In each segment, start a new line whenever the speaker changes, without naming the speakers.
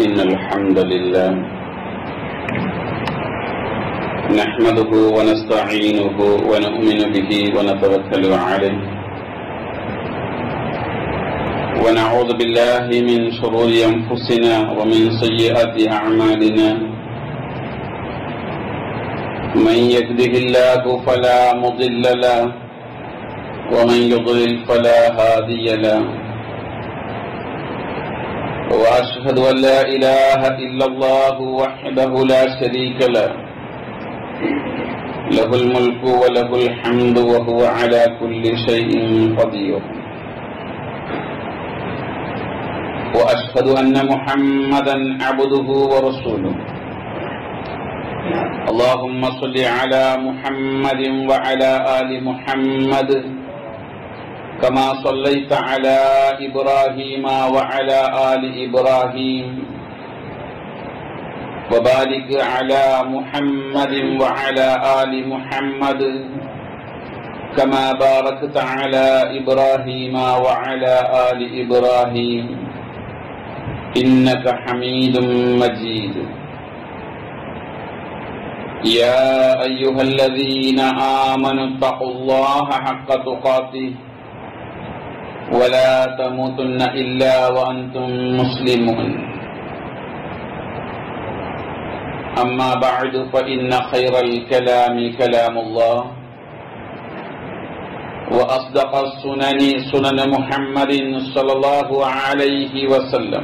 إن الحمد لله نحمده ونستعينه ونؤمن به ونتوكل عليه ونعوذ بالله من شرور أنفسنا ومن سيئات أعمالنا من يهده الله فلا مضل له ومن يضلل فلا هادي له وأشهد أن لا إله إلا الله وحده لا شريك له له الملك وله الحمد وهو على كل شيء قدير وأشهد أن محمدا عبده ورسوله اللهم صل على محمد وعلى آل محمد كما صليت على إبراهيم وعلى آل إبراهيم وبارك على محمد وعلى آل محمد كما باركت على إبراهيم وعلى آل إبراهيم إنك حميد مجيد يا أيها الذين آمنوا اتقوا الله حق تقاته ولا تموتن إلا وأنتم مسلمون أما بعد فإن خير الكلام كلام الله وأصدق السنن سنن محمد صلى الله عليه وسلم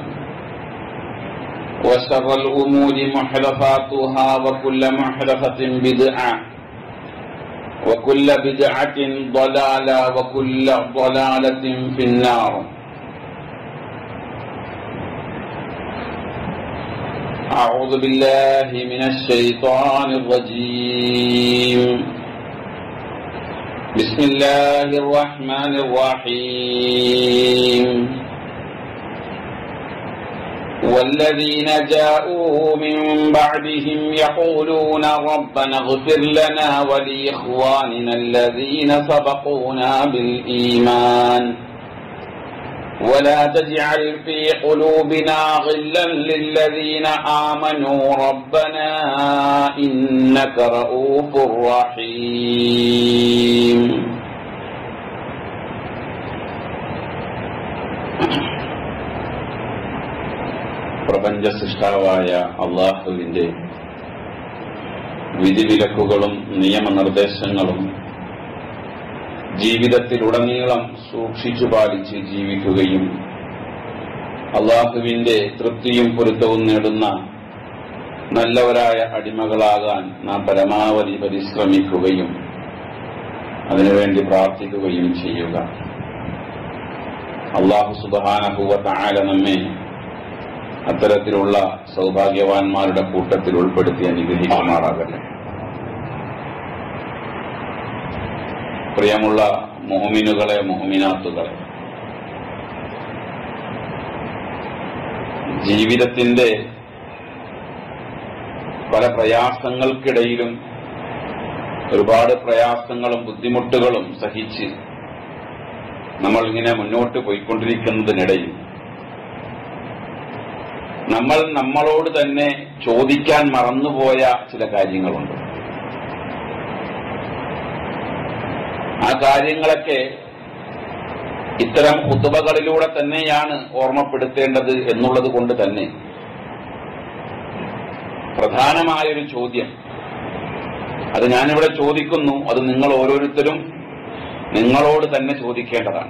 وشر الأمور محدثاتها وكل محدثة بدعة وكل بدعة ضلالة وكل ضلالة في النار أعوذ بالله من الشيطان الرجيم بسم الله الرحمن الرحيم والذين جاءوا من بعدهم يقولون ربنا اغفر لنا ولإخواننا الذين سبقونا بالإيمان ولا تجعل في قلوبنا غلا للذين آمنوا ربنا إنك رؤوف رحيم പ്രപഞ്ച സൃഷ്ടാവായ അള്ളാഹുവിന്റെ വിധിവിലക്കുകളും നിയമനിർദ്ദേശങ്ങളും ജീവിതത്തിലുടനീളം സൂക്ഷിച്ചു പാലിച്ച് ജീവിക്കുകയും അള്ളാഹുവിന്റെ തൃപ്തിയും പൊരുത്തവും നേടുന്ന നല്ലവരായ അടിമകളാകാൻ നാം പരമാവധി പരിശ്രമിക്കുകയും അതിനുവേണ്ടി പ്രാർത്ഥിക്കുകയും ചെയ്യുക അള്ളാഹു സുബാനഹുവ താല നമ്മെ അത്തരത്തിലുള്ള സൗഭാഗ്യവാന്മാരുടെ കൂട്ടത്തിൽ ഉൾപ്പെടുത്തി അനുഗ്രഹിക്കുമാറാകട്ടെ പ്രിയമുള്ള മോമിനുകളെ മോമിനാത്തുകളെ ജീവിതത്തിന്റെ പല പ്രയാസങ്ങൾക്കിടയിലും ഒരുപാട് പ്രയാസങ്ങളും ബുദ്ധിമുട്ടുകളും സഹിച്ച് നമ്മൾ ഇങ്ങനെ മുന്നോട്ട് പോയിക്കൊണ്ടിരിക്കുന്നതിനിടയിൽ നമ്മൾ നമ്മളോട് തന്നെ ചോദിക്കാൻ മറന്നുപോയ ചില കാര്യങ്ങളുണ്ട് ആ കാര്യങ്ങളൊക്കെ ഇത്തരം കുത്തുബകളിലൂടെ തന്നെയാണ് ഓർമ്മപ്പെടുത്തേണ്ടത് എന്നുള്ളത് കൊണ്ട് തന്നെ പ്രധാനമായൊരു ചോദ്യം അത് ഞാനിവിടെ ചോദിക്കുന്നു അത് നിങ്ങൾ ഓരോരുത്തരും നിങ്ങളോട് തന്നെ ചോദിക്കേണ്ടതാണ്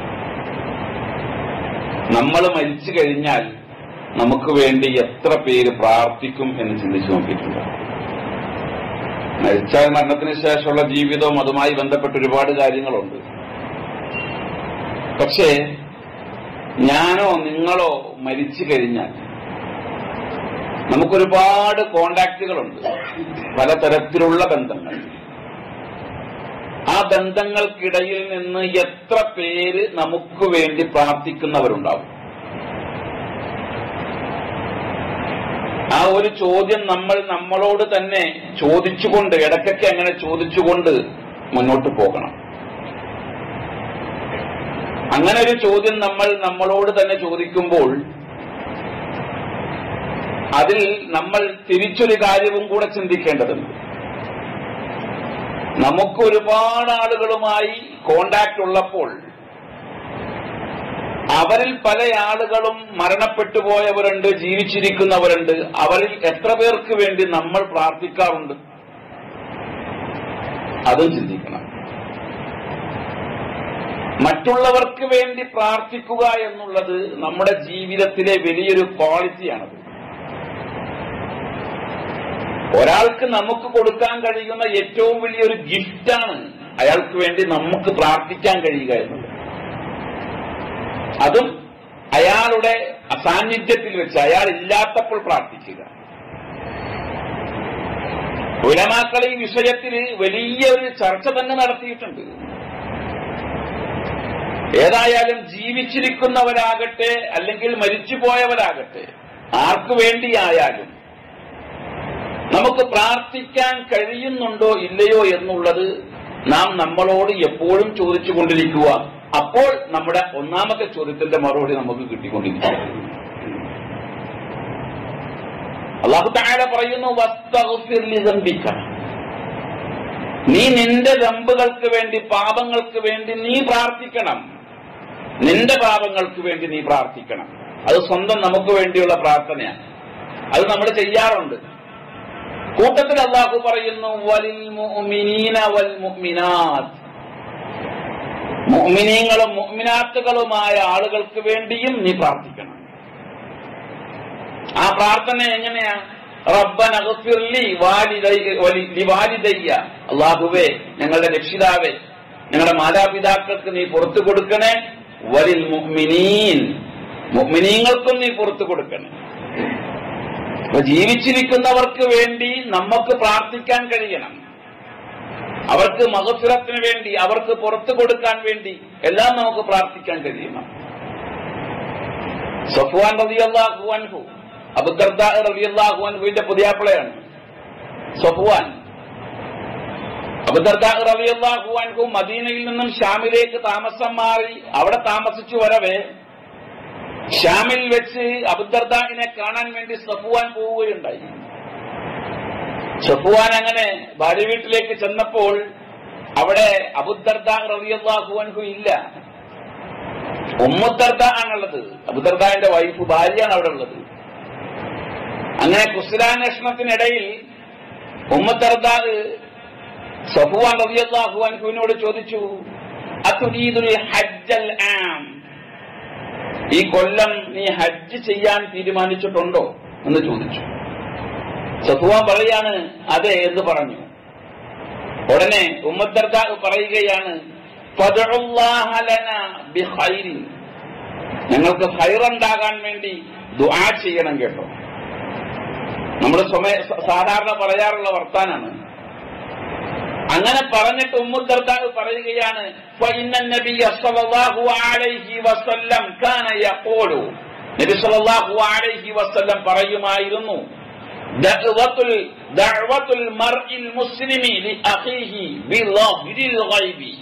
നമ്മൾ മരിച്ചു കഴിഞ്ഞാൽ നമുക്ക് വേണ്ടി എത്ര പേര് പ്രാർത്ഥിക്കും എന്ന് ചിന്തിച്ചു നോക്കിയിട്ടുണ്ട് മരിച്ചാൽ മരണത്തിന് ശേഷമുള്ള ജീവിതവും അതുമായി ബന്ധപ്പെട്ട ഒരുപാട് കാര്യങ്ങളുണ്ട് പക്ഷേ ഞാനോ നിങ്ങളോ മരിച്ചു കഴിഞ്ഞാൽ നമുക്കൊരുപാട് കോണ്ടാക്റ്റുകളുണ്ട് പലതരത്തിലുള്ള ബന്ധങ്ങൾ ആ ബന്ധങ്ങൾക്കിടയിൽ നിന്ന് എത്ര പേര് നമുക്ക് വേണ്ടി പ്രാർത്ഥിക്കുന്നവരുണ്ടാവും ആ ഒരു ചോദ്യം നമ്മൾ നമ്മളോട് തന്നെ ചോദിച്ചുകൊണ്ട് ഇടയ്ക്കൊക്കെ അങ്ങനെ ചോദിച്ചുകൊണ്ട് മുന്നോട്ട് പോകണം അങ്ങനെ ഒരു ചോദ്യം നമ്മൾ നമ്മളോട് തന്നെ ചോദിക്കുമ്പോൾ അതിൽ നമ്മൾ തിരിച്ചൊരു കാര്യവും കൂടെ ചിന്തിക്കേണ്ടതുണ്ട് നമുക്ക് ഒരുപാട് ആളുകളുമായി കോണ്ടാക്ട് ഉള്ളപ്പോൾ അവരിൽ പല ആളുകളും മരണപ്പെട്ടു പോയവരുണ്ട് ജീവിച്ചിരിക്കുന്നവരുണ്ട് അവരിൽ എത്ര പേർക്ക് വേണ്ടി നമ്മൾ പ്രാർത്ഥിക്കാറുണ്ട് അതും ചിന്തിക്കണം മറ്റുള്ളവർക്ക് വേണ്ടി പ്രാർത്ഥിക്കുക എന്നുള്ളത് നമ്മുടെ ജീവിതത്തിലെ വലിയൊരു ക്വാളിറ്റിയാണത് ഒരാൾക്ക് നമുക്ക് കൊടുക്കാൻ കഴിയുന്ന ഏറ്റവും വലിയൊരു ഗിഫ്റ്റാണ് അയാൾക്ക് വേണ്ടി നമുക്ക് പ്രാർത്ഥിക്കാൻ കഴിയുക എന്നുള്ളത് അതും അയാളുടെ അസാന്നിധ്യത്തിൽ വെച്ച് അയാൾ ഇല്ലാത്തപ്പോൾ പ്രാർത്ഥിക്കുക ഉലമാക്കൾ ഈ വിഷയത്തിൽ വലിയ ഒരു ചർച്ച തന്നെ നടത്തിയിട്ടുണ്ട് ഏതായാലും ജീവിച്ചിരിക്കുന്നവരാകട്ടെ അല്ലെങ്കിൽ മരിച്ചുപോയവരാകട്ടെ ആർക്കു വേണ്ടിയായാലും നമുക്ക് പ്രാർത്ഥിക്കാൻ കഴിയുന്നുണ്ടോ ഇല്ലയോ എന്നുള്ളത് നാം നമ്മളോട് എപ്പോഴും ചോദിച്ചുകൊണ്ടിരിക്കുക അപ്പോൾ നമ്മുടെ ഒന്നാമത്തെ ചോദ്യത്തിന്റെ മറുപടി നമുക്ക് കിട്ടിക്കൊണ്ടിരിക്കും അള്ളാഹു താഴെ പറയുന്നു വസ്തഗ്ഫിർ ലിദംബിക. നീ നിന്റെ ദമ്പുകൾക്ക് വേണ്ടി പാപങ്ങൾക്ക് വേണ്ടി നീ പ്രാർത്ഥിക്കണം നിന്റെ പാപങ്ങൾക്ക് വേണ്ടി നീ പ്രാർത്ഥിക്കണം അത് സ്വന്തം നമുക്ക് വേണ്ടിയുള്ള പ്രാർത്ഥനയാണ് അത് നമ്മൾ ചെയ്യാറുണ്ട് കൂട്ടത്തിൽ അള്ളാഹു പറയുന്നു വലിൽ മുഅ്മിനീന വൽ മുഅ്മിനാത്ത് മുഅ്മിനീങ്ങളും മുഅ്മിനാത്തുകളുമായ ആളുകൾക്ക് വേണ്ടിയും നീ പ്രാർത്ഥിക്കണം ആ പ്രാർത്ഥന എങ്ങനെയാ റബ്ബന ഗഫിർലി വാലിദൈ- വലി- ലിവാലിദയ്യ അള്ളാഹുവേ ഞങ്ങളുടെ രക്ഷിതാവേ ഞങ്ങളുടെ മാതാപിതാക്കൾക്ക് നീ പുറത്തു കൊടുക്കണേ വലിൽ മുഅ്മിനീൻ മുഅ്മിനീങ്ങൾക്കും നീ പുറത്തു കൊടുക്കണേ അപ്പൊ ജീവിച്ചിരിക്കുന്നവർക്ക് വേണ്ടി നമുക്ക് പ്രാർത്ഥിക്കാൻ കഴിയണം അവർക്ക് മഹസുരത്തിന് വേണ്ടി അവർക്ക് പുറത്തു കൊടുക്കാൻ വേണ്ടി എല്ലാം നമുക്ക് പ്രാർത്ഥിക്കാൻ കഴിയണം സഫ്വാൻ റളിയല്ലാഹു അൻഹു അബുദർദ റളിയല്ലാഹു അൻഹുവിന്റെ പുതിയാപ്പിളയാണ് സഫ്വാൻ അബുദർദ റളിയല്ലാഹു അൻഹു മദീനയിൽ നിന്നും ഷാമിലേക്ക് താമസം മാറി അവിടെ താമസിച്ചു വരവേ ഷാമിൽ വെച്ച് അബുദർദാഹിനെ കാണാൻ വേണ്ടി സഫുവാൻ പോവുകയുണ്ടായി സഫുവാൻ അങ്ങനെ ഭാര്യ വീട്ടിലേക്ക് ചെന്നപ്പോൾ അവിടെ അബുദർദ റളിയല്ലാഹു അൻഹു ഇല്ല ഉമ്മുദർദ ആണുള്ളത് അബുദർദാന്റെ വൈഫ് ഭാര്യയാണ് അവിടെ ഉള്ളത് അങ്ങനെ കുശലാന്വേഷണത്തിനിടയിൽ ഉമ്മദർദാദ് സഫുവാൻ റളിയല്ലാഹു അൻഹുവിനോട് ചോദിച്ചു അതുരീദുൽ ഹജ്ജൽ ആം ഈ കൊല്ലം നീ ഹജ്ജ് ചെയ്യാൻ തീരുമാനിച്ചിട്ടുണ്ടോ എന്ന് ചോദിച്ചു സഫുവാൻ പറയാണ് അതെ എന്ന് പറഞ്ഞു ഉടനെ ഉമ്മദർദ പറയുകയാണ് ഫദ്ഉല്ലാഹ ലനാ ബിഖൈരിൻ. ഞങ്ങൾക്ക് ഹൈറുണ്ടാകാൻ വേണ്ടി ദുആ ചെയ്യണം കേട്ടോ നമ്മൾ സ്വമേ സാധാരണ പറയാറുള്ള വർത്താനാണ് അങ്ങനെ പറഞ്ഞിട്ട് ഉമ്മുദർദാവ് പറയുകയാണ് فإن النبي صلى الله عليه وسلم كان يقول നബി സല്ലല്ലാഹു അലൈഹി വസല്ലം പറയുമായിരുന്നു ദഅവത്തുൽ ദഅവത്തുൽ മർഇൽ മുസ്ലിമി ലിഅഖീഹി ബിളാഹിരിൽ ഗൈബി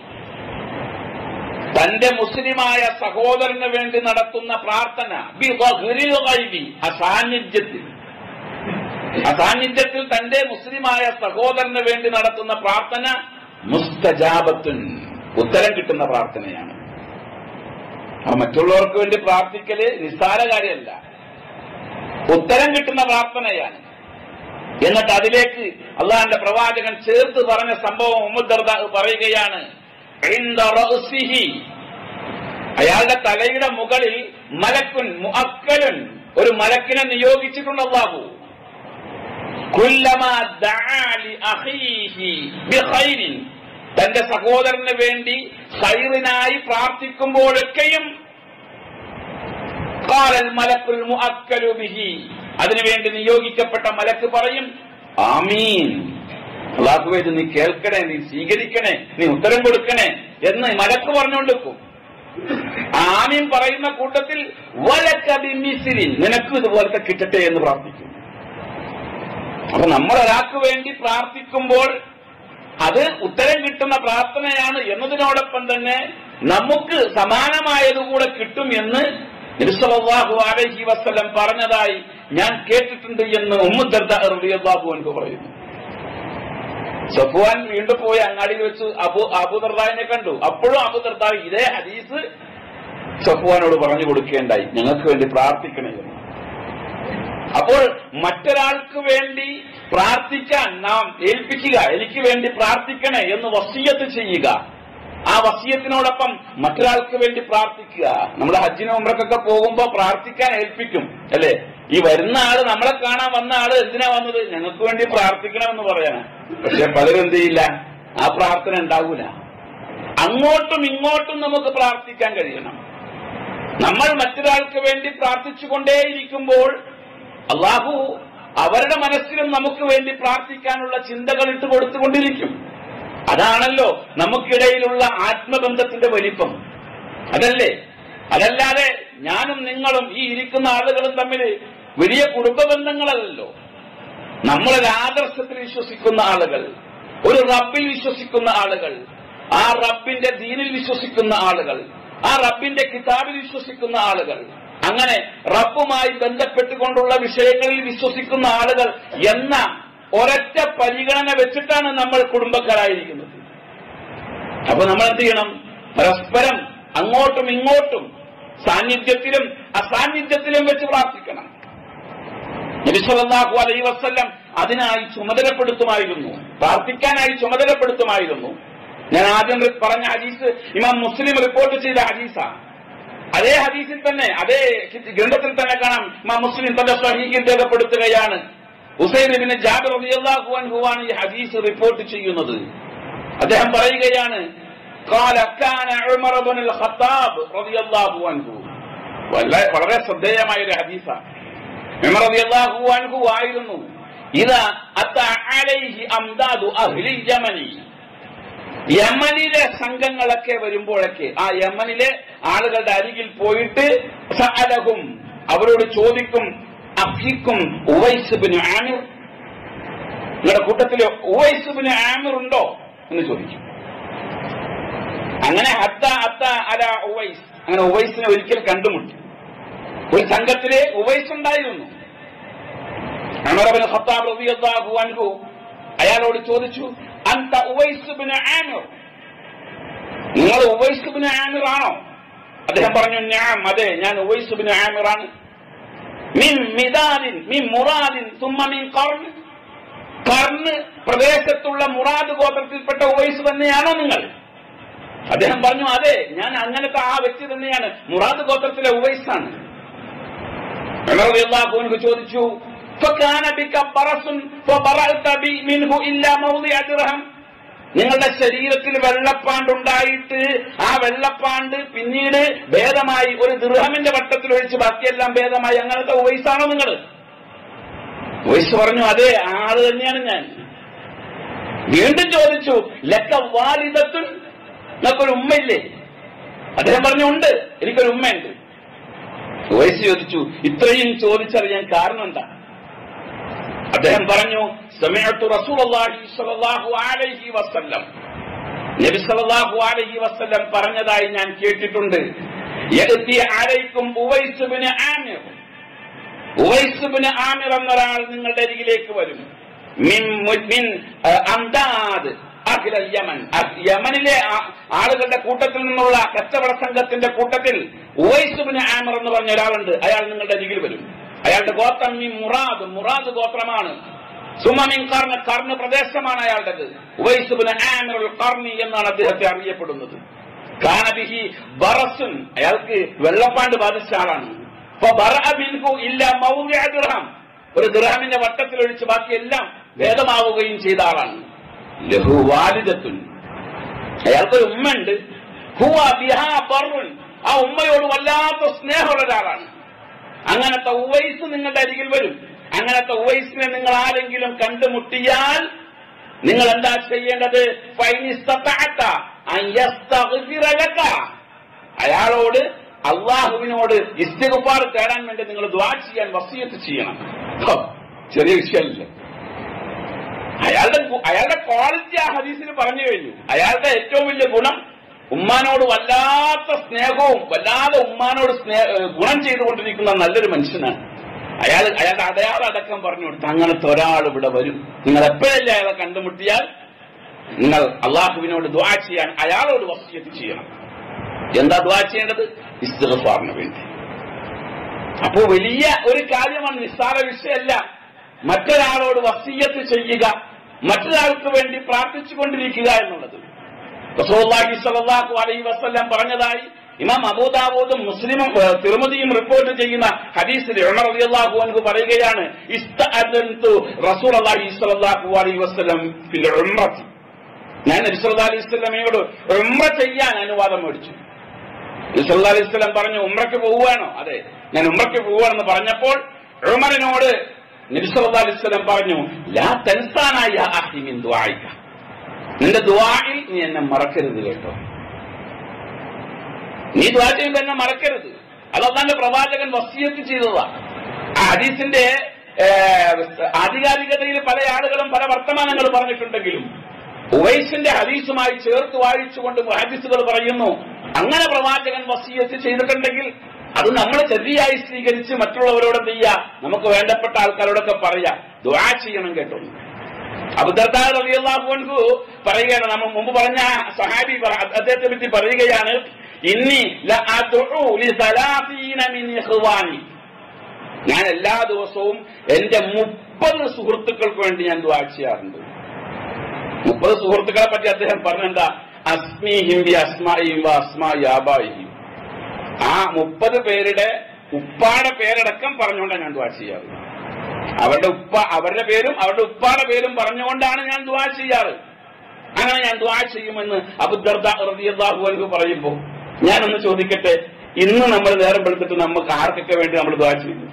തന്റെ മുസ്ലിമായ സഹോദരന് വേണ്ടി നടത്തുന്ന പ്രാർത്ഥന ബിളാഹിരിൽ ഗൈബി അസാന്നിധ്യത്തിൽ അസാന്നിധ്യത്തിൽ തന്റെ മുസ്ലിമായ സഹോദരന് വേണ്ടി നടത്തുന്ന പ്രാർത്ഥന മുസ്തജാബത്തുൻ ഉത്തരം കിട്ടുന്ന പ്രാർത്ഥനയാണ് ആ മറ്റുള്ളവർക്ക് വേണ്ടി പ്രാർത്ഥിക്കല് നിസ്സാര കാര്യമല്ല ഉത്തരം കിട്ടുന്ന പ്രാർത്ഥനയാണ് എന്നിട്ട് അതിലേക്ക് അള്ളാഹിന്റെ പ്രവാചകൻ ചേർത്ത് പറഞ്ഞ സംഭവം ഉമ്മുദർദ പറയുകയാണ് "ഇൻദ റഅ്സിഹി", അയാളുടെ തലയുടെ മുകളിൽ മലക്കുൻ മുഅക്കലുൻ ഒരു മലക്കിനെ നിയോഗിച്ചിട്ടുണ്ട് അള്ളാഹു കുല്ലമാ ദഅാ ലിഅഖീഹി ബിഖൈരിൻ തന്റെ സഹോദരന് വേണ്ടി ഖൈറിനായി പ്രാർത്ഥിക്കുമ്പോഴൊക്കെയും ഖാലൽ മലക്കുൽ മുഅക്കലു ബിഹി അതിനുവേണ്ടി നിയോഗിക്കപ്പെട്ട മലക്ക് പറയും ആമീൻ അള്ളാഹുവേ ഇത് നീ കേൾക്കണേ നീ സ്വീകരിക്കണേ നീ ഉത്തരം കൊടുക്കണേ എന്ന് മലക്ക് പറഞ്ഞുകൊണ്ടിരിക്കും ആമീൻ പറയുന്ന കൂട്ടത്തിൽ വലക്കബി മിസിലിൻ നിനക്ക് ഇതുപോലത്തെ കിട്ടട്ടെ എന്ന് പ്രാർത്ഥിക്കും അപ്പൊ നമ്മൾ ഒരാൾക്ക് വേണ്ടി പ്രാർത്ഥിക്കുമ്പോൾ അത് ഉത്തരം കിട്ടുന്ന പ്രാർത്ഥനയാണ് എന്നതിനോടൊപ്പം തന്നെ നമുക്ക് സമാനമായതുകൂടെ കിട്ടും എന്ന് നിർസലാഹു അലഹി വസ്ലം പറഞ്ഞതായി ഞാൻ കേട്ടിട്ടുണ്ട് എന്ന് ഉമ്മുദർദാഹു എനിക്ക് പറയുന്നു സഫുവാൻ വീണ്ടും പോയി അങ്ങാടിയിൽ വെച്ച് അബു അബുദർദാവിനെ കണ്ടു അപ്പോഴും അബുദർദാവ് ഇതേ ഹദീസ് സഫുവാനോട് പറഞ്ഞു കൊടുക്കേണ്ടായി ഞങ്ങൾക്ക് വേണ്ടി പ്രാർത്ഥിക്കണേ എന്ന് അപ്പോൾ മറ്റൊരാൾക്ക് വേണ്ടി പ്രാർത്ഥിക്കാൻ നാം ഏൽപ്പിക്കുക എനിക്ക് വേണ്ടി പ്രാർത്ഥിക്കണേ എന്ന് വസീയത്ത് ചെയ്യുക ആ വസീയത്തിനോടൊപ്പം മറ്റൊരാൾക്ക് വേണ്ടി പ്രാർത്ഥിക്കുക നമ്മൾ ഹജ്ജിന് ഉമ്രക്കൊക്കെ പോകുമ്പോ പ്രാർത്ഥിക്കാൻ ഏൽപ്പിക്കും അല്ലെ ഈ വരുന്ന ആള് നമ്മളെ കാണാൻ വന്ന ആള് എന്തിനാ വന്നത് ഞങ്ങൾക്ക് വേണ്ടി പ്രാർത്ഥിക്കണമെന്ന് പറയണ പക്ഷെ പലരും എന്ത് ചെയ്യില്ല ആ പ്രാർത്ഥന ഉണ്ടാവൂല അങ്ങോട്ടും ഇങ്ങോട്ടും നമുക്ക് പ്രാർത്ഥിക്കാൻ കഴിയണം നമ്മൾ മറ്റൊരാൾക്ക് വേണ്ടി പ്രാർത്ഥിച്ചുകൊണ്ടേയിരിക്കുമ്പോൾ അള്ളാഹു അവരുടെ മനസ്സിലും നമുക്ക് വേണ്ടി പ്രാർത്ഥിക്കാനുള്ള ചിന്തകൾ ഇട്ട് കൊടുത്തുകൊണ്ടിരിക്കും അതാണല്ലോ നമുക്കിടയിലുള്ള ആത്മബന്ധത്തിന്റെ വലിപ്പം അതല്ലേ അതല്ലാതെ ഞാനും നിങ്ങളും ഈ ഇരിക്കുന്ന ആളുകളും തമ്മിൽ വലിയ കുടുംബ ബന്ധങ്ങളല്ലല്ലോ നമ്മളൊരു ആദർശത്തിൽ വിശ്വസിക്കുന്ന ആളുകൾ ഒരു റബ്ബിൽ വിശ്വസിക്കുന്ന ആളുകൾ ആ റബ്ബിന്റെ ദീനിൽ വിശ്വസിക്കുന്ന ആളുകൾ ആ റബ്ബിന്റെ കിതാബിൽ വിശ്വസിക്കുന്ന ആളുകൾ അങ്ങനെ റബ്ബുമായി ബന്ധപ്പെട്ടുകൊണ്ടുള്ള വിഷയങ്ങളിൽ വിശ്വസിക്കുന്ന ആളുകൾ എന്ന ഒരൊറ്റ പരിഗണന വെച്ചിട്ടാണ് നമ്മൾ കുടുംബക്കാരായിരിക്കുന്നത് അപ്പൊ നമ്മൾ എന്ത് ചെയ്യണം പരസ്പരം അങ്ങോട്ടും ഇങ്ങോട്ടും സാന്നിധ്യത്തിലും അസാന്നിധ്യത്തിലും വെച്ച് പ്രാർത്ഥിക്കണം നബിസ്വല്ലാഹു അലൈ വസ്ല്ലം അതിനായി ചുമതലപ്പെടുത്തുമായിരുന്നു പ്രാർത്ഥിക്കാനായി ചുമതലപ്പെടുത്തുമായിരുന്നു ഞാൻ ആദ്യം പറഞ്ഞ ഹദീസ് ഇമാം മുസ്ലിം റിപ്പോർട്ട് ചെയ്ത ഹദീസാണ് അതേ ഹദീസിൽ തന്നെ അതേ ഗ്രന്ഥത്തിൽ തന്നെ കാണാം ഇമാം മുസ്ലിം തന്റെ സ്വഹീഹിൽ രേഖപ്പെടുത്തുകയാണ് ഹുസൈൻ ജാബിർ റളിയല്ലാഹു അൻഹുവാണ് ഈ ഹദീസ് റിപ്പോർട്ട് ചെയ്യുന്നത് അദ്ദേഹം പറയുകയാണ് قال كان عمر بن الخطاب رضي الله عنه വളരെ ശ്രദ്ധേയമായ ഒരു ഹദീസാണ് ഉമർ റളിയല്ലാഹു അൻഹു ആയിരുന്നു ഇതാ അത്ത അലൈഹി അംദാദു അഹ്ലി യമനി യമനിലെ സംഘങ്ങളൊക്കെ വരുമ്പോഴൊക്കെ ആ യമനിലെ ആളുകളുടെ അരികിൽ പോയിട്ട് സഅലഹും അവരോട് ചോദിക്കും അഫിക്കും ഉവൈസുബിന് ആമിർ നിങ്ങളുടെ കൂട്ടത്തിൽ ഉവൈസുബിന് ആമിർ ഉണ്ടോ എന്ന് ചോദിക്കും അങ്ങനെ ഹത്ത അത്ത അല ഉവൈസ് അങ്ങനെ ഉവൈസിനെ ഒരിക്കൽ കണ്ടുമുട്ടി ഒരു സംഘത്തില് ഉവൈസ് ഉണ്ടായിരുന്നു അമറബിന് ഖത്താബ് റളിയല്ലാഹു അൻഹു അയാളോട് ചോദിച്ചു അന്ത ഉവൈസുബിന് ആമിർ നിങ്ങൾ ഉവൈസുബിന് ആമിർ ആണോ അദ്ദേഹം പറഞ്ഞു ഞാൻ അതെ ഞാൻ ഉവൈസുബിന് ആമിർ ആണ് മിൻ മിദാദിൻ മിൻ മുറാദിൻ തുമ്മ മിൻ കർണ് കർണ് പ്രദേശത്തുള്ള മുറാദ് ഗോത്രത്തിൽപ്പെട്ട ഉവൈസ് തന്നെയാണോ നിങ്ങൾ അദ്ദേഹം പറഞ്ഞു അതെ ഞാൻ അങ്ങനത്തെ ആ വ്യക്തി തന്നെയാണ് മുറാദ് ഗോത്രത്തിലെ ഉവൈസാണ് ഉമർ ചോദിച്ചു فكان بك برص فبرأت بي منه إلا موضع درهم നിങ്ങളുടെ ശരീരത്തിൽ വെള്ളപ്പാണ്ടുണ്ടായിട്ട് ആ വെള്ളപ്പാണ്ട് പിന്നീട് ഭേദമായി ഒരു ദൃഹമിന്റെ വട്ടത്തിൽ ഒഴിച്ച് ബാക്കിയെല്ലാം ഭേദമായി അങ്ങനത്തെ വയസ്സാണോ നിങ്ങൾ വയസ്സ് പറഞ്ഞു അതെ ആള് തന്നെയാണ് ഞാൻ വീണ്ടും ചോദിച്ചു ലക്ക വാലിദത്തുൻ നിങ്ങൾക്കൊരു ഉമ്മയില്ലേ അദ്ദേഹം പറഞ്ഞു ഉണ്ട് എനിക്കൊരു ഉമ്മയുണ്ട് വയസ്സ് ചോദിച്ചു ഇത്രയും ചോദിച്ചറിയാൻ കാരണം എന്താ അദ്ദേഹം പറഞ്ഞു സമയത്തു റസൂലുള്ളാഹി സ്വല്ലല്ലാഹു അലൈഹി വസല്ലം നബി സല്ലല്ലാഹു അലൈഹി വസല്ലം പറഞ്ഞതായി ഞാൻ കേട്ടിട്ടുണ്ട് യഅതി അലൈക്കും Uwais bin Amir Uwais bin Amir എന്നൊരാൾ നിങ്ങളുടെ അരികിലേക്ക് വരും മിൻ മിൻ അംദാദ് അഖില യമൻ യമനിലെ ആളുകളുടെ കൂട്ടത്തിൽ നിന്നുള്ള കച്ചവട സംഘത്തിന്റെ കൂട്ടത്തിൽ ഉവൈസുബിന് ആമർ എന്ന് പറഞ്ഞ ഒരാളുണ്ട് അയാൾ നിങ്ങളുടെ അരികിൽ വരും അയാളുടെ ഗോത്രം ഈ മുറാദ് മുറാദ് ഗോത്രമാണ് സുമമിൻ കർണ കർണ പ്രദേശമാണ് അയാളുടേത് ഉവൈസുബിന് ആമർ കർണി എന്നാണ് അദ്ദേഹത്തെ അറിയപ്പെടുന്നത് കാനബിഹി ബറസുൻ അയാൾക്ക് വെള്ളപ്പാണ്ട് ബാധിച്ച ആളാണ് ഇല്ല മൗലിയ ദുർഹം ഒരു ദുർഹമിന്റെ വട്ടത്തിൽ ഒഴിച്ച് ബാക്കിയെല്ലാം ഭേദമാവുകയും ചെയ്ത ആളാണ് ലഹു വാലിദത്തുൻ അയാൾക്കൊരു ഉമ്മയുണ്ട് ഹുവ ബിഹാ ബറുൻ ആ ഉമ്മയോട് വല്ലാത്ത സ്നേഹമുള്ള ഒരാളാണ് അങ്ങനത്തെ ഉവൈസ് നിങ്ങളുടെ അരികിൽ വരും അങ്ങനത്തെ ഉവൈസിനെ നിങ്ങൾ ആരെങ്കിലും കണ്ടുമുട്ടിയാൽ നിങ്ങൾ എന്താ ചെയ്യേണ്ടത് അയാളോട് അള്ളാഹുവിനോട് ഇസ്തിഗുപ്പാർ തേടാൻ വേണ്ടി നിങ്ങൾ ദ്വാ ചെയ്യാൻ വസീയത്ത് ചെയ്യണം ചെറിയ വിഷയമല്ല അയാളുടെ അയാളുടെ ക്വാളിറ്റി ആ ഹദീസിന് പറഞ്ഞു കഴിഞ്ഞു അയാളുടെ ഏറ്റവും വലിയ ഗുണം ഉമ്മാനോട് വല്ലാത്ത സ്നേഹവും വല്ലാതെ ഉമ്മാനോട് സ്നേഹ ഗുണം ചെയ്തുകൊണ്ടിരിക്കുന്ന നല്ലൊരു മനുഷ്യനാണ് അയാൾ അയാളുടെ അടയാളം അടക്കം പറഞ്ഞു കൊടുത്തു അങ്ങനത്തെ ഒരാൾ ഇവിടെ വരും നിങ്ങൾ എപ്പോഴല്ലേ അയാളെ കണ്ടുമുട്ടിയാൽ നിങ്ങൾ അള്ളാഹുവിനോട് ദ്വാ ചെയ്യാൻ അയാളോട് വസ്യത്ത് ചെയ്യണം എന്താ ദ്വാ ചെയ്യേണ്ടത് ഇസ്തിഗ്ഫാറിന് വേണ്ടി അപ്പോ വലിയ ഒരു കാര്യമാണ് നിസ്സാര വിഷയമല്ല മറ്റൊരാളോട് വസീയത്ത് ചെയ്യുക മറ്റൊരാൾക്ക് വേണ്ടി പ്രാർത്ഥിച്ചുകൊണ്ടിരിക്കുക എന്നുള്ളത് റസൂലുള്ളാഹി സ്വല്ലല്ലാഹു അലൈഹി വസല്ലം പറഞ്ഞതായി ഇമാം അബൂദാവൂദും മുസ്ലിമും ഏഹ്, തിരുമതിയും റിപ്പോർട്ട് ചെയ്യുന്ന ഹദീസിൽ ഉമർ റളിയല്ലാഹു അൻഹു പറയുകയാണ് ഇസ്തഅദൻതു റസൂലുള്ളാഹി സ്വല്ലല്ലാഹു അലൈഹി വസല്ലം ഫിൽ ഉംറത്തി ഞാൻ നബി സല്ലല്ലാഹു അലൈഹി വസല്ലമയോട് ഉംറ ചെയ്യാൻ അനുവാദം മേടിച്ചു നബി സല്ലല്ലാഹു അലൈഹി വസല്ലം പറഞ്ഞു ഉംറയ്ക്ക് പോവുകയാണോ അതെ ഞാൻ ഉംറയ്ക്ക് പോവുകയാണെന്ന് പറഞ്ഞപ്പോൾ ഉമറിനോട് നബി സല്ലല്ലാഹു അലൈഹി വസല്ലം പറഞ്ഞു ലാ തൻസാനായ അഹി മിൻ ദുആഇക നിന്റെ ദുആയിൽ നീ എന്നെ മറക്കരുത് കേട്ടോ നീ ദുആ ചെയ്യുമ്പോൾ എന്നെ മറക്കരുത് അത് അള്ളാന്റെ പ്രവാചകൻ വസീയത്ത് ചെയ്തതാ ആ ഹദീസിന്റെ ഏഹ്, ആധികാരികതയിൽ പല ആളുകളും പല വർത്തമാനങ്ങൾ പറഞ്ഞിട്ടുണ്ടെങ്കിലും ഉവൈസിന്റെ ഹദീസുമായി ചേർത്ത് വായിച്ചുകൊണ്ട് ഹദീസുകൾ പറയുന്നു അങ്ങനെ പ്രവാചകൻ വസീയത്ത് ചെയ്തിട്ടുണ്ടെങ്കിൽ അത് നമ്മൾ ചെറിയായി സ്വീകരിച്ച് മറ്റുള്ളവരോട് എന്ത് ചെയ്യുക നമുക്ക് വേണ്ടപ്പെട്ട ആൾക്കാരോടൊക്കെ പറയാം ദുആ ചെയ്യണം കേട്ടോ അബുദർദാഹു പറയുകയാണ് നമ്മൾ മുമ്പ് പറഞ്ഞ സഹാബി പറ- അദ്ദേഹത്തെ പറ്റി പറയുകയാണ് ഇന്നി ലഅദ്ഉ ലിസലാസീന മിൻ ഇഖ്വാനി ഞാൻ എല്ലാ ദിവസവും എന്റെ മുപ്പത് സുഹൃത്തുക്കൾക്ക് വേണ്ടി ഞാൻ ദുആ ചെയ്യാറുണ്ട് മുപ്പത് സുഹൃത്തുക്കളെ പറ്റി അദ്ദേഹം പറഞ്ഞെന്താ അസ്മീഹിം ബി അസ്മായിയും വ അസ്മായി ആബായിയും ആ മുപ്പത് പേരുടെ ഉപ്പാടെ പേരടക്കം പറഞ്ഞുകൊണ്ടാണ് ഞാൻ ദുആ ചെയ്യാറ് അവരുടെ ഉപ്പ അവരുടെ പേരും അവരുടെ ഉപ്പാടെ പേരും പറഞ്ഞുകൊണ്ടാണ് ഞാൻ ദുആ ചെയ്യാറ് അങ്ങനെ ഞാൻ ദുആ ചെയ്യുമെന്ന് അബുദർദ റളിയല്ലാഹു അൻഹു പറയുമ്പോ ഞാനൊന്ന് ചോദിക്കട്ടെ ഇന്ന് നമ്മൾ നേരം വെളുത്തിട്ട് നമുക്ക് ആർക്കൊക്കെ വേണ്ടി നമ്മൾ ദുആ ചെയ്യുന്നു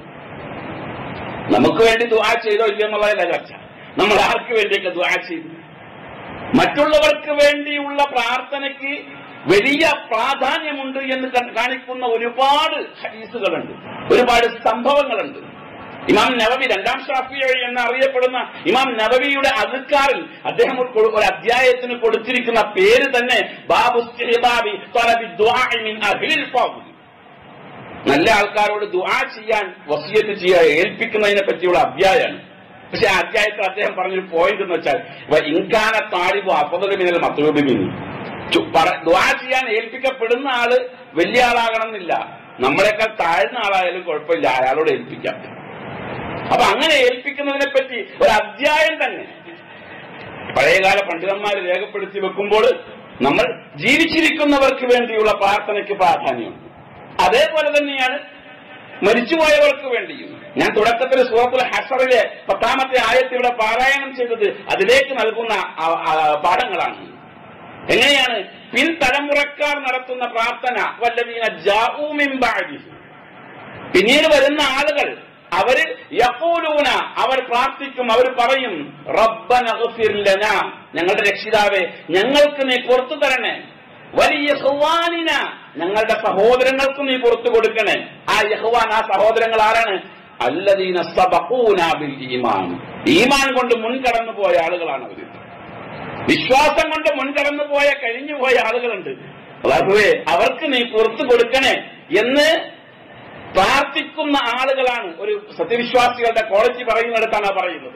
നമുക്ക് വേണ്ടി ദുആ ചെയ്തോ ഇല്ലയോ എന്നുള്ളതല്ല ചർച്ച നമ്മൾ ആർക്ക് വേണ്ടിയൊക്കെ ദുആ ചെയ്തു മറ്റുള്ളവർക്ക് വേണ്ടിയുള്ള പ്രാർത്ഥനയ്ക്ക് വലിയ പ്രാധാന്യമുണ്ട് എന്ന് ക- കാണിക്കുന്ന ഒരുപാട് ഹദീസുകളുണ്ട് ഒരുപാട് സംഭവങ്ങളുണ്ട് ഇമാം നവവി രണ്ടാം ഷാഫി എന്ന് അറിയപ്പെടുന്ന ഇമാം നവവിയുടെ അധികാറിൽ അദ്ദേഹം ഒരു കൊ- ഒരു അധ്യായത്തിന് കൊടുത്തിരിക്കുന്ന പേര് തന്നെ ബാബു ഇസ്തിഹ്ബാബി ത്വലബി ദുആഇ മിൻ അഹ്ലിൽ ഫضل. നല്ല ആൾക്കാരോട് ദുആ ചെയ്യാൻ വസിയത്ത് ചെയ്യുക ഏൽപ്പിക്കുന്നതിനെ പറ്റിയുള്ള അധ്യായമാണ് പക്ഷെ ആ അധ്യായത്തിൽ അദ്ദേഹം പറഞ്ഞൊരു പോയിന്റ് എന്ന് വെച്ചാൽ വ- ഇൻകാന താഴിബു അപ്പതമിനൽ മത്തുബിമിനി ദുആ ചെയ്യാൻ ഏൽപ്പിക്കപ്പെടുന്ന ആള് വലിയ ആളാകണം എന്നില്ല നമ്മളെക്കാൾ താഴ്ന്ന ആളായാലും കുഴപ്പമില്ല അയാളോട് ഏൽപ്പിക്കാം അപ്പൊ അങ്ങനെ ഏൽപ്പിക്കുന്നതിനെ പറ്റി ഒരു അധ്യായം തന്നെ പഴയകാല പണ്ഡിതന്മാർ രേഖപ്പെടുത്തി വെക്കുമ്പോൾ നമ്മൾ ജീവിച്ചിരിക്കുന്നവർക്ക് വേണ്ടിയുള്ള പ്രാർത്ഥനയ്ക്ക് പ്രാധാന്യമുണ്ട് അതേപോലെ തന്നെയാണ് മരിച്ചുപോയവർക്ക് വേണ്ടിയും ഞാൻ തുടക്കത്തിൽ സൂറത്തുൽ ഹസറിലെ പത്താമത്തെ ആയത്ത് ഇവിടെ പാരായണം ചെയ്തത് അതിലേക്ക് നൽകുന്ന ആ- ആ പാഠങ്ങളാണ് എങ്ങനെയാണ് പിൻതലമുറക്കാർ നടത്തുന്ന പ്രാർത്ഥന വല്ലതീന ജാഊമിമ്പാഴി പിന്നീട് വരുന്ന ആളുകൾ അവര് യഖൂലൂന അവർ പ്രാർത്ഥിക്കും അവർ പറയും റബ്ബന ഗഫിർ ലനാ ഞങ്ങളുടെ രക്ഷിതാവേ ഞങ്ങൾക്ക് നീ പുറത്തു തരണേ വലിയ യഹ്വാനിന ഞങ്ങളുടെ സഹോദരങ്ങൾക്ക് നീ പുറത്തു കൊടുക്കണേ ആ യഹ്വാൻ ആ സഹോദരങ്ങൾ ആരാണ് അല്ലദീന സബഖൂന ബിൽ ഈമാൻ ഈമാൻ കൊണ്ട് മുൻകടന്നു പോയ ആളുകളാണ് അവർ വിശ്വാസം കൊണ്ട് മുൻകടന്നു പോയ കഴിഞ്ഞു പോയ ആളുകളുണ്ട് അല്ലാഹുവേ അവർക്ക് നീ പുറത്തു കൊടുക്കണേ എന്ന് പ്രാർത്ഥിക്കുന്ന ആളുകളാണ് ഒരു സത്യവിശ്വാസികളുടെ ക്വാളിറ്റി പറയുന്നിടത്താണ് ആ പറയുന്നത്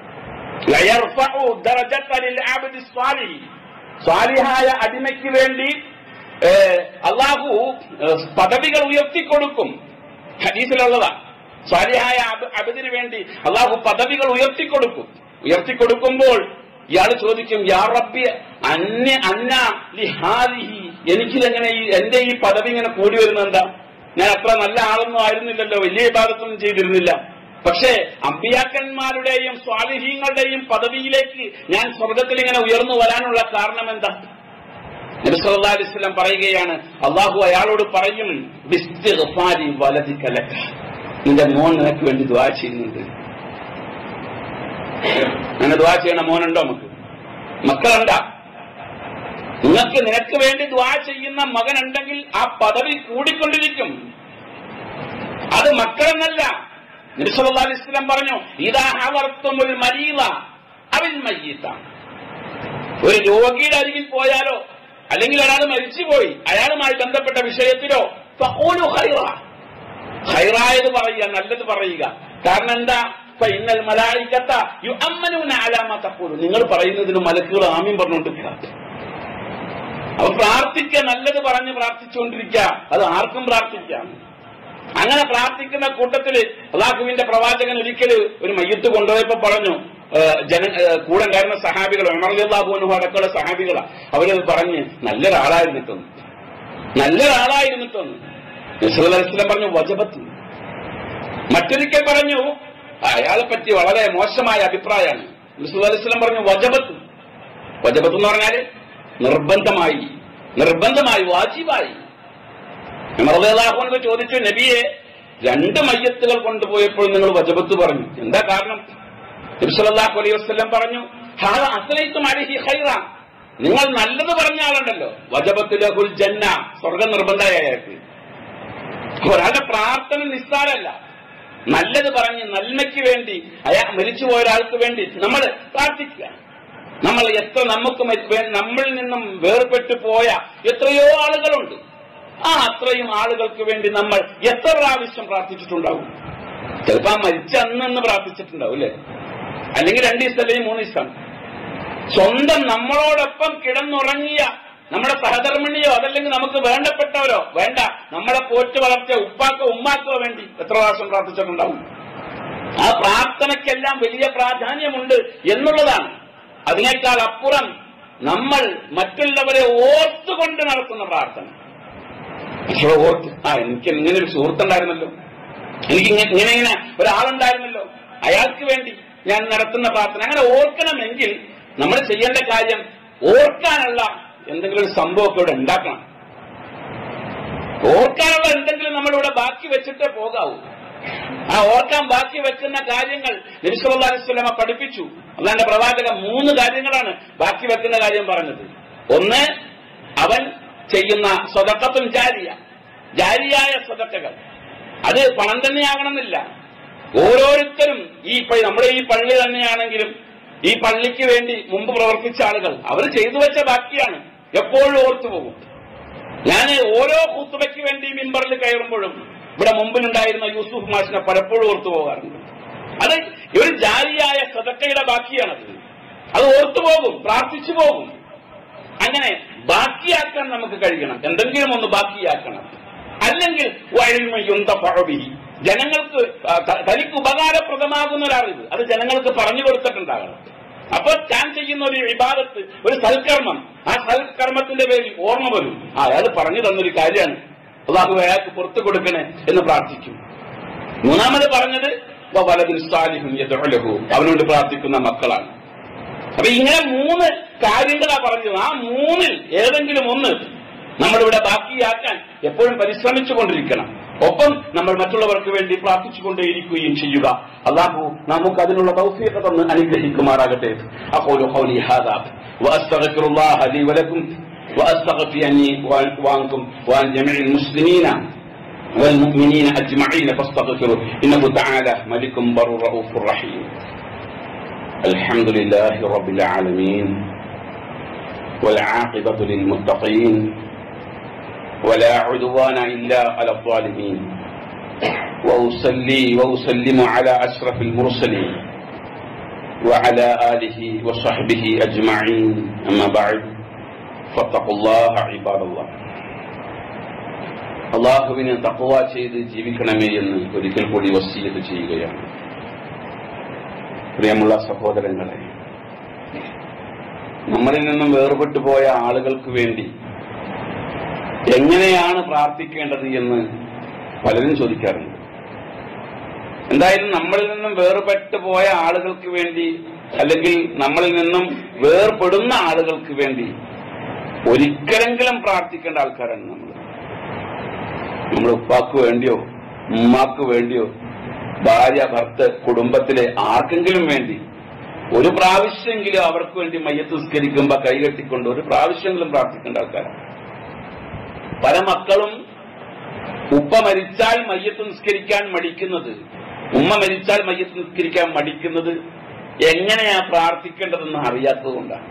ലയർഫഉ ദറജത ലിൽ അബ്ദി സ്വാലിഹ്. സ്വാലിഹായ അടിമയ്ക്ക് വേണ്ടി ഏഹ്, അള്ളാഹു ഏഹ്, പദവികൾ ഉയർത്തിക്കൊടുക്കും ഹദീസിലുള്ളതാ സ്വാലിഹായ അബ്- അബദിന് വേണ്ടി അള്ളാഹു പദവികൾ ഉയർത്തിക്കൊടുക്കും ഉയർത്തിക്കൊടുക്കുമ്പോൾ ഇയാൾ ചോദിക്കും യാ റബ്ബി അന്യ അന്ന ലിഹാദിഹി എനിക്കിതെങ്ങനെ ഈ എന്റെ ഈ പദവി ഇങ്ങനെ കൂടി വരുന്നത് എന്താ ഞാൻ അത്ര നല്ല ആളൊന്നും ആയിരുന്നില്ലല്ലോ വലിയ വിഭാഗത്തൊന്നും ചെയ്തിരുന്നില്ല പക്ഷേ അമ്പിയാക്കന്മാരുടെയും സ്വാലിഹീങ്ങളുടെയും പദവിയിലേക്ക് ഞാൻ സ്വർഗത്തിൽ ഇങ്ങനെ ഉയർന്നു വരാനുള്ള കാരണം എന്താ നബി സല്ലല്ലാഹു അലൈഹി വസല്ലം പറയുകയാണ് അള്ളാഹു അയാളോട് പറയും ബിസ്തിഗ്ഫാരി വലദിക ലക നിന്റെ മോൻ നിനക്ക് വേണ്ടി ദുആ ചെയ്യുന്നുണ്ട് അങ്ങനെ ദുആ ചെയ്യണ മോനുണ്ടോ നമുക്ക് മക്കളുണ്ടാ നിങ്ങൾക്ക് നിനക്ക് വേണ്ടി ദ്വാ ചെയ്യുന്ന മകനുണ്ടെങ്കിൽ ആ പദവി കൂടിക്കൊണ്ടിരിക്കും അത് മക്കളെന്നല്ല നബിസല്ലാ അലിസ്ലം പറഞ്ഞു ഇതാ ഹവർത്തുമുൽ മരീല അവൻ മയ്യത്ത ഒരു രോഗിയുടെ അരികിൽ പോയാലോ അല്ലെങ്കിൽ ഒരാൾ മരിച്ചുപോയി അയാളുമായി ബന്ധപ്പെട്ട വിഷയത്തിലോ ഫഖൂലു ഖൈറ. ഖൈറായത് പറയുക നല്ലത് പറയുക കാരണം എന്താ ഇപ്പൊ ഇന്നൽ മലായിക്കത്ത യു അമ്മനൂന ആലാമ തപ്പോലും നിങ്ങൾ പറയുന്നതിന് മലക്കുകൾ ആമ്യം പറഞ്ഞുകൊണ്ടിരിക്കുക അപ്പൊ പ്രാർത്ഥിക്കുക നല്ലത് പറഞ്ഞ് പ്രാർത്ഥിച്ചുകൊണ്ടിരിക്കുക അത് ആർക്കും പ്രാർത്ഥിക്കാം അങ്ങനെ പ്രാർത്ഥിക്കുന്ന കൂട്ടത്തില് അള്ളാഹുവിന്റെ പ്രവാചകൻ ഒരിക്കൽ ഒരു മയ്യത്ത് കൊണ്ടുപോയപ്പോ പറഞ്ഞു ഏഹ്, ജന ഏഹ്, കൂടെ ഉണ്ടായിരുന്ന സഹാബികൾ ഉമർലാഹുനു അടക്കമുള്ള സഹാബികളാ അവരത് പറഞ്ഞ് നല്ലൊരാളായിരുന്നിട്ടൊന്ന് നല്ലൊരാളായിരുന്നിട്ടൊന്ന് നസ്രുല്ലാസ്ലം പറഞ്ഞു വജപത്ത് മറ്റൊരിക്കൽ പറഞ്ഞു അയാളെ പറ്റി വളരെ മോശമായ അഭിപ്രായമാണ് നസ്രുല്ലാസ്ലം പറഞ്ഞു വജപത്ത് വജപത്ത് എന്ന് പറഞ്ഞാല് നിർബന്ധമായി നിർബന്ധമായി വാജിബായി ഉമർലാഹുനൊക്കെ ചോദിച്ചു നബിയെ രണ്ട് മയ്യത്തുകൾ കൊണ്ടുപോയപ്പോൾ നിങ്ങൾ വജപത്ത് പറഞ്ഞു എന്താ കാരണം നബിസലാഹു അലൈഹി വസ്ലം പറഞ്ഞു ഹാദ അസ്ലൈത്തും അലഹി ഖൈറ നിങ്ങൾ നല്ലത് പറഞ്ഞ ആളുണ്ടല്ലോ വജപത്തിലഹുൽ ജന്ന സ്വർഗം നിർബന്ധമായ അയാൾക്ക് ഒരാളുടെ പ്രാർത്ഥന നിസ്സാരല്ല നല്ലത് പറഞ്ഞ് നന്മയ്ക്ക് വേണ്ടി അയാൾ മരിച്ചുപോയ ഒരാൾക്ക് വേണ്ടി നമ്മൾ പ്രാർത്ഥിക്കുക നമ്മൾ എത്ര നമുക്ക് മരി- വേ- നമ്മളിൽ നിന്നും വേർപെട്ടു പോയ എത്രയോ ആളുകളുണ്ട് ആ അത്രയും ആളുകൾക്ക് വേണ്ടി നമ്മൾ എത്ര പ്രാവശ്യം പ്രാർത്ഥിച്ചിട്ടുണ്ടാവും ചിലപ്പോ ആ മരിച്ച അന്ന് പ്രാർത്ഥിച്ചിട്ടുണ്ടാവും അല്ലേ അല്ലെങ്കിൽ രണ്ട് ദിവസം അല്ലെങ്കിൽ മൂന്ന് ദിവസം സ്വന്തം നമ്മളോടൊപ്പം കിടന്നുറങ്ങിയ നമ്മുടെ സഹധർമ്മിണിയോ അതല്ലെങ്കിൽ നമുക്ക് വേണ്ടപ്പെട്ടവരോ വേണ്ട നമ്മളെ പോറ്റ് വളർത്തിയ ഉപ്പാക്കോ ഉമ്മാക്കോ വേണ്ടി എത്ര പ്രാവശ്യം പ്രാർത്ഥിച്ചിട്ടുണ്ടാവും ആ പ്രാർത്ഥനയ്ക്കെല്ലാം വലിയ പ്രാധാന്യമുണ്ട് എന്നുള്ളതാണ് അതിനേക്കാൾ അപ്പുറം നമ്മൾ മറ്റുള്ളവരെ ഓർത്തുകൊണ്ട് നടത്തുന്ന പ്രാർത്ഥന പക്ഷേ ഓർത്ത് ആ എനിക്ക് ഇങ്ങനെ ഒരു സുഹൃത്തുണ്ടായിരുന്നല്ലോ എനിക്ക് ഇങ്ങനെ ഇങ്ങനെ ഇങ്ങനെ ഒരാളുണ്ടായിരുന്നല്ലോ അയാൾക്ക് വേണ്ടി ഞാൻ നടത്തുന്ന പ്രാർത്ഥന അങ്ങനെ ഓർക്കണമെങ്കിൽ നമ്മൾ ചെയ്യേണ്ട കാര്യം ഓർക്കാനുള്ള എന്തെങ്കിലും ഒരു സംഭവമൊക്കെ ഇവിടെ ഉണ്ടാക്കണം ഓർക്കാനുള്ള എന്തെങ്കിലും നമ്മളിവിടെ ബാക്കി വെച്ചിട്ടേ പോകാവൂ ആ ഓർക്കാൻ ബാക്കി വെക്കുന്ന കാര്യങ്ങൾ നബിസല്ലാ അലിസ്വലമ പഠിപ്പിച്ചു അല്ലാണ്ട് പ്രവാചകൻ മൂന്ന് കാര്യങ്ങളാണ് ബാക്കി വെക്കുന്ന കാര്യം പറഞ്ഞത് ഒന്ന് അവൻ ചെയ്യുന്ന സ്വതക്കത്തും ജാരിയ ജാരിയായ സ്വതക്കകൾ അത് പണം തന്നെയാകണമെന്നില്ല ഓരോരുത്തരും ഈ പ- നമ്മുടെ ഈ പള്ളി തന്നെയാണെങ്കിലും ഈ പള്ളിക്ക് വേണ്ടി മുമ്പ് പ്രവർത്തിച്ച ആളുകൾ അവർ ചെയ്തു വെച്ച ബാക്കിയാണ് എപ്പോഴും ഓർത്തു പോകും ഞാൻ ഓരോ കുത്തുബയ്ക്ക് വേണ്ടി മിമ്പറിൽ കയറുമ്പോഴും ഇവിടെ മുമ്പിലുണ്ടായിരുന്ന യൂസുഫ് മാഷിനെ പലപ്പോഴും ഓർത്തു പോകാറുണ്ട് അത് ഇവർ ജാരിയായ സദക്കയുടെ ബാക്കിയാണത് അത് ഓർത്തു പോകും പ്രാർത്ഥിച്ചു പോകും അങ്ങനെ ബാക്കിയാക്കാൻ നമുക്ക് കഴിയണം എന്തെങ്കിലും ഒന്ന് ബാക്കിയാക്കണം അല്ലെങ്കിൽ വഴിമയുന്തപഴബിഹി ജനങ്ങൾക്ക് ആ, ത- തനിക്ക് ഉപകാരപ്രദമാകുന്ന ഒരറിവ് അത് ജനങ്ങൾക്ക് പറഞ്ഞു കൊടുത്തിട്ടുണ്ടാകണം അപ്പോൾ താൻ ചെയ്യുന്ന ഒരു വിവാദത്ത് ഒരു സൽക്കർമ്മം ആ സൽക്കർമ്മത്തിന്റെ പേരിൽ ഓർമ്മ വരും ആ അയാൾ പറഞ്ഞു തന്നൊരു കാര്യമാണ് അള്ളാഹു അയാൾക്ക് പുറത്തു കൊടുക്കണേ എന്ന് പ്രാർത്ഥിക്കും മൂന്നാമത് പറഞ്ഞത് വലതിൽ സാലിഹും യദുലഹു അവനോട് പ്രാർത്ഥിക്കുന്ന മക്കളാണ് അപ്പൊ ഇങ്ങനെ മൂന്ന് കാര്യങ്ങളാ പറഞ്ഞത് ആ മൂന്നിൽ ഏതെങ്കിലും ഒന്ന് നമ്മളിവിടെ ബാക്കിയാക്കാൻ എപ്പോഴും പരിശ്രമിച്ചു കൊണ്ടിരിക്കണം ഒപ്പം നമ്മൾ മറ്റുള്ളവർക്ക് വേണ്ടി പ്രാർത്ഥിച്ചുകൊണ്ടേയിരിക്കുകയും ചെയ്യുക അള്ളാഹു നമുക്ക് അതിനുള്ള തൗഫീഖ തന്ന് അനുഗ്രഹിക്കുമാറാകട്ടെ അഖൂലു ഖൗലി ഹാദാ വഅസ്തഗ്ഫിറുല്ലാഹ ലി വലക്കും وأستغفر أني وعنكم وعن جميع المسلمين والمؤمنين أجمعين فاستغفروا إنه تعالى ملك بر رؤوف رحيم الحمد لله رب العالمين والعاقبة للمتقين ولا عدوان إلا على الظالمين وأصلي وأسلم على أشرف المرسلين وعلى آله وصحبه أجمعين أما بعد فاتقوا الله عباد الله അള്ളാഹുവിനെ തക്കവ ചെയ്ത് ജീവിക്കണമേ എന്ന് ഒരിക്കൽ കൂടി വസീയത്ത് ചെയ്യുകയാണ് പ്രിയമുള്ള സഹോദരങ്ങളെ നമ്മളിൽ നിന്നും വേർപെട്ടു പോയ ആളുകൾക്ക് വേണ്ടി എങ്ങനെയാണ് പ്രാർത്ഥിക്കേണ്ടത് എന്ന് പലരും ചോദിക്കാറുണ്ട് എന്തായാലും നമ്മളിൽ നിന്നും വേർപെട്ടു പോയ ആളുകൾക്ക് വേണ്ടി അല്ലെങ്കിൽ നമ്മളിൽ നിന്നും വേർപെടുന്ന ആളുകൾക്ക് വേണ്ടി ഒരിക്കലെങ്കിലും പ്രാർത്ഥിക്കേണ്ട ആൾക്കാരാണ് നമ്മൾ നമ്മൾ ഉപ്പാക്ക് വേണ്ടിയോ ഉമ്മാക്ക് വേണ്ടിയോ ഭാര്യ ഭർത്ത കുടുംബത്തിലെ ആർക്കെങ്കിലും വേണ്ടി ഒരു പ്രാവശ്യമെങ്കിലും അവർക്ക് വേണ്ടി മയ്യത്ത് നിസ്കരിക്കുമ്പോ കൈകെട്ടിക്കൊണ്ട് ഒരു പ്രാവശ്യമെങ്കിലും പ്രാർത്ഥിക്കേണ്ട ആൾക്കാരാണ് പല മക്കളും ഉപ്പ മരിച്ചാൽ മയ്യത്ത് നിസ്കരിക്കാൻ മടിക്കുന്നത് ഉമ്മ മരിച്ചാൽ മയ്യത്ത് നിസ്കരിക്കാൻ മടിക്കുന്നത് എങ്ങനെയാ പ്രാർത്ഥിക്കേണ്ടതെന്ന് അറിയാത്തത് കൊണ്ടാണ്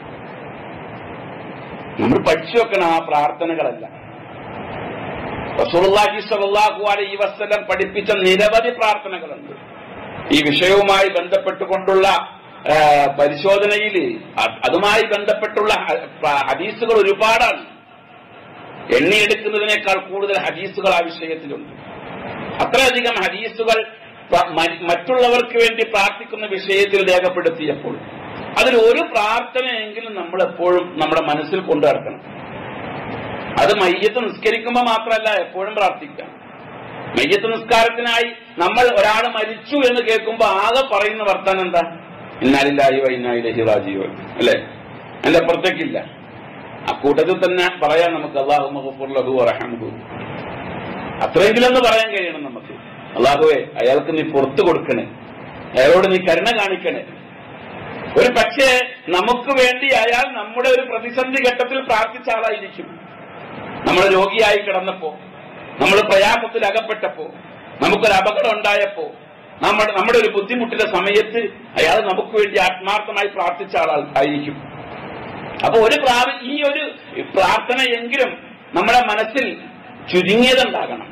നമ്മൾ പഠിച്ചു വെക്കണം ആ പ്രാർത്ഥനകളല്ല റസൂലുള്ളാഹി സ്വല്ലല്ലാഹു അലൈഹി വസല്ലം പഠിപ്പിച്ച നിരവധി പ്രാർത്ഥനകളുണ്ട് ഈ വിഷയവുമായി ബന്ധപ്പെട്ടുകൊണ്ടുള്ള ആ, പരിശോധനയിൽ അ- അതുമായി ബന്ധപ്പെട്ടുള്ള ഹ- പ- ഹദീസുകൾ ഒരുപാടാണ് എണ്ണിയെടുക്കുന്നതിനേക്കാൾ കൂടുതൽ ഹദീസുകൾ ആ വിഷയത്തിലുണ്ട് അത്രയധികം ഹദീസുകൾ പ- മ- മറ്റുള്ളവർക്ക് വേണ്ടി പ്രാർത്ഥിക്കുന്ന വിഷയത്തിൽ രേഖപ്പെടുത്തിയപ്പോൾ അതിൽ ഒരു പ്രാർത്ഥനയെങ്കിലും നമ്മൾ എപ്പോഴും നമ്മുടെ മനസ്സിൽ കൊണ്ടു നടക്കണം അത് മയ്യത്ത് നിസ്കരിക്കുമ്പോൾ മാത്രമല്ല എപ്പോഴും പ്രാർത്ഥിക്കാം മയ്യത്ത് നിസ്കാരത്തിനായി നമ്മൾ ഒരാൾ മരിച്ചു എന്ന് കേൾക്കുമ്പോൾ ആകെ പറയുന്ന വർത്താനം എന്താ ഇന്നാലില്ലായി വൈനായിലഹി റാജീവ അല്ലെ എന്റെ അപ്പുറത്തേക്കില്ല അക്കൂട്ടത്തിൽ തന്നെ പറയാം നമുക്ക് അള്ളാഹു മഹഫുർലഹു റഹമുഹു അത്രയെങ്കിലും ഒന്ന് പറയാൻ കഴിയണം നമുക്ക് അള്ളാഹുവെ അയാൾക്ക് നീ പുറത്തു കൊടുക്കണേ അയാളോട് നീ കരുണ കാണിക്കണേ ഒരു പക്ഷേ നമുക്ക് വേണ്ടി അയാൾ നമ്മുടെ ഒരു പ്രതിസന്ധി ഘട്ടത്തിൽ പ്രാർത്ഥിച്ച ആളായിരിക്കും നമ്മൾ രോഗിയായി കിടന്നപ്പോ നമ്മൾ പ്രയാസത്തിൽ അകപ്പെട്ടപ്പോ നമുക്കൊരു അപകടം ഉണ്ടായപ്പോ നമ്മുടെ നമ്മുടെ ഒരു ബുദ്ധിമുട്ടിന്റെ സമയത്ത് അയാൾ നമുക്ക് വേണ്ടി ആത്മാർത്ഥമായി പ്രാർത്ഥിച്ച ആളാ ആയിരിക്കും അപ്പൊ ഒരു പ്രാവ ഈ ഒരു പ്രാർത്ഥനയെങ്കിലും നമ്മുടെ മനസ്സിൽ ചുരുങ്ങിയതുണ്ടാകണം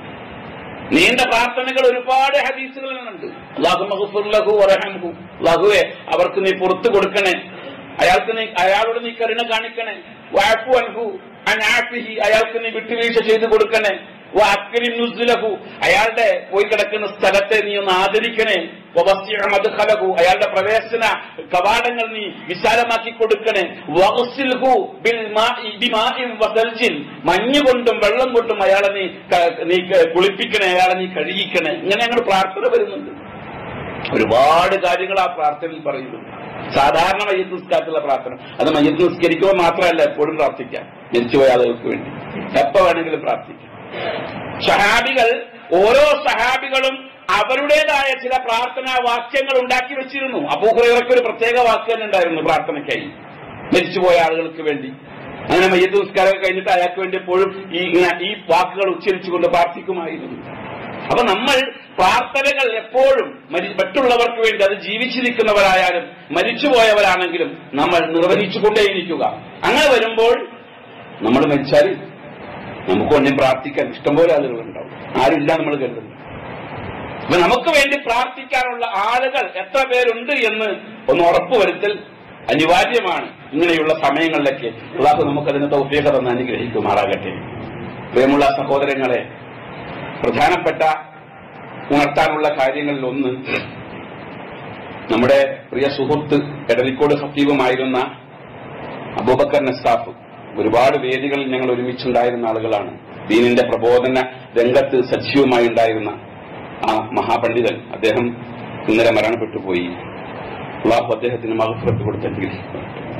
നീണ്ട പ്രാർത്ഥനകൾ ഒരുപാട് ഹദീസുകളിലുണ്ട് അള്ളാഹു മഹഫുർലഹു വറഹംഹു അള്ളാഹുവെ അവർക്ക് നീ പുറത്തു കൊടുക്കണേ അയാൾക്ക് നീ അയാളോട് നീ കരുണ കാണിക്കണേ വാഫു അൻഹു അനാഫിഹി അയാൾക്ക് നീ വിട്ടുവീഴ്ച ചെയ്തു കൊടുക്കണേ വാക്കിരിം നുസ്ലഹു അയാളുടെ പോയി കിടക്കുന്ന സ്ഥലത്തെ നീ ഒന്ന് ആദരിക്കണേ വവസ്സിഅ മദ്ഖലഹു അയാളുടെ പ്രവേശന കവാടങ്ങൾ നീ വിശാലമാക്കി കൊടുക്കണേ വഗ്സിൽഹു ബിൽ മാഇ ബിമാഇൻ വസൽജിൻ മഞ്ഞ് കൊണ്ടും വെള്ളം കൊണ്ടും അയാളെ നീ ക- നീ ക- കുളിപ്പിക്കണേ അയാളെ നീ കഴുകിക്കണേ ഇങ്ങനെ അങ്ങനെ പ്രാർത്ഥന വരുന്നുണ്ട് ഒരുപാട് കാര്യങ്ങൾ ആ പ്രാർത്ഥനയിൽ പറയുന്നു സാധാരണ മയ്യത്ത് നിസ്കാരത്തിലുള്ള പ്രാർത്ഥന അത് മയ്യത്ത് നിസ്കരിക്കുമ്പോൾ മാത്രമല്ല എപ്പോഴും പ്രാർത്ഥിക്കാം മരിച്ചുപോയ ആളുകൾക്ക് വേണ്ടി എപ്പോ വേണമെങ്കിലും പ്രാർത്ഥിക്കാം സഹാബികൾ ഓരോ സഹാബികളും അവരുടേതായ ചില പ്രാർത്ഥനാ വാക്യങ്ങൾ ഉണ്ടാക്കി വെച്ചിരുന്നു അബൂഹുറയ്ക്ക് ഒരു പ്രത്യേക വാക്ക് തന്നെ ഉണ്ടായിരുന്നു പ്രാർത്ഥനയ്ക്കായി മരിച്ചുപോയ ആളുകൾക്ക് വേണ്ടി അങ്ങനെ മയ്യത്ത് നിസ്കാരം കഴിഞ്ഞിട്ട് അയാൾക്ക് വേണ്ടി എപ്പോഴും ഈ ഇങ്ങനെ ഈ വാക്കുകൾ ഉച്ചരിച്ചുകൊണ്ട് പ്രാർത്ഥിക്കുമായിരുന്നു അപ്പൊ നമ്മൾ പ്രാർത്ഥനകൾ എപ്പോഴും മരി- മറ്റുള്ളവർക്ക് വേണ്ടി അത് ജീവിച്ചിരിക്കുന്നവരായാലും മരിച്ചുപോയവരാണെങ്കിലും നമ്മൾ നിർവഹിച്ചുകൊണ്ടേയിരിക്കുക അങ്ങനെ വരുമ്പോൾ നമ്മൾ മരിച്ചാൽ നമുക്ക് ഒന്നും പ്രാർത്ഥിക്കാൻ ഇഷ്ടംപോലെ ആളുകളുണ്ടാവും ആരുമില്ല നമ്മൾ കരുതുന്നു അപ്പൊ നമുക്ക് വേണ്ടി പ്രാർത്ഥിക്കാനുള്ള ആളുകൾ എത്ര പേരുണ്ട് എന്ന് ഒന്ന് ഉറപ്പുവരുത്തൽ അനിവാര്യമാണ് ഇങ്ങനെയുള്ള സമയങ്ങളിലൊക്കെ അള്ളാഹു നമുക്കതിന് തൗഫീഖ തന്ന് അനുഗ്രഹിക്കുമാറാകട്ടെ പ്രിയമുള്ള സഹോദരങ്ങളെ പ്രധാനപ്പെട്ട ഉണർത്താനുള്ള കാര്യങ്ങളിൽ ഒന്ന് നമ്മുടെ പ്രിയ സുഹൃത്ത് എടലിക്കോട് ഹത്തീബുമായിരുന്ന അബൂബക്കർ നസാഫ് ഒരുപാട് വേദികളിൽ ഞങ്ങൾ ഒരുമിച്ചുണ്ടായിരുന്ന ആളുകളാണ് ദീനിന്റെ പ്രബോധന രംഗത്ത് സജീവമായി ഉണ്ടായിരുന്ന ആ മഹാപണ്ഡിതൻ അദ്ദേഹം ഇന്നലെ മരണപ്പെട്ടു പോയി അള്ളാഹു അദ്ദേഹത്തിന് മഹഫറത്ത് കൊടുത്തെങ്കിൽ